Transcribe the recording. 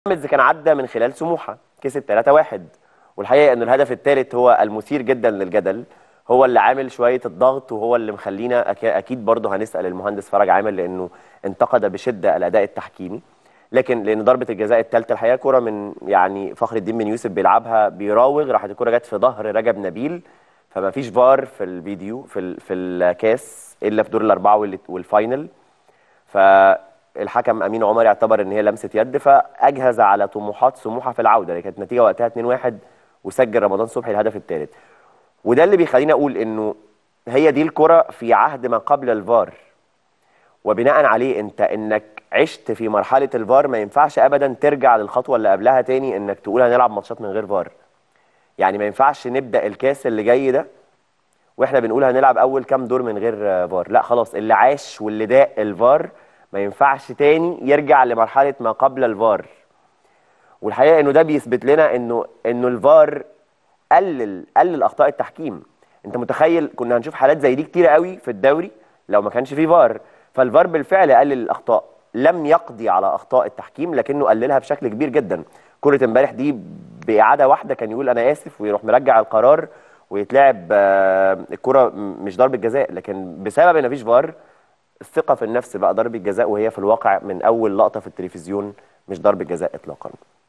بيراميدز كان عدى من خلال سموحه كسب 3-1 والحقيقه ان الهدف الثالث هو المثير جدا للجدل هو اللي عامل شويه الضغط وهو اللي مخلينا أك- اكيد برضه هنسال المهندس فرج عامر لانه انتقد بشده الاداء التحكيمي لكن لان ضربه الجزاء الثالثه الحقيقه كره من يعني فخر الدين بن يوسف بيلعبها بيراوغ راحت الكره جت في ظهر رجب نبيل فما فيش فار في الفيديو في ال- في الكاس الا في دور الاربعه وال- والفاينل فالحكم امين عمر اعتبر ان هي لمسه يد فاجهز على طموحات سموحه في العوده اللي كانت النتيجه وقتها 2-1 وسجل رمضان صبحي الهدف الثالث وده اللي بيخليني اقول انه هي دي الكره في عهد ما قبل الفار وبناء عليه انت انك عشت في مرحله الفار ما ينفعش ابدا ترجع للخطوه اللي قبلها تاني انك تقول هنلعب ماتشات من غير فار يعني ما ينفعش نبدا الكاس اللي جاي ده واحنا بنقول هنلعب اول كام دور من غير آه، فار لا خلاص اللي عاش واللي داق الفار ما ينفعش تاني يرجع لمرحله ما قبل الفار والحقيقه انه ده بيثبت لنا انه انه الفار قلل قلل اخطاء التحكيم انت متخيل كنا هنشوف حالات زي دي كتير قوي في الدوري لو ما كانش فيه فار فالفار بالفعل قلل الاخطاء لم يقضي على اخطاء التحكيم لكنه قللها بشكل كبير جدا كره امبارح دي باعاده واحده كان يقول انا اسف ويروح مرجع القرار ويتلعب آه، الكره م- مش ضربه جزاء لكن بسبب ان مفيش فار الثقه في النفس بقى ضربه جزاء وهي في الواقع من اول لقطه في التلفزيون مش ضربه جزاء اطلاقا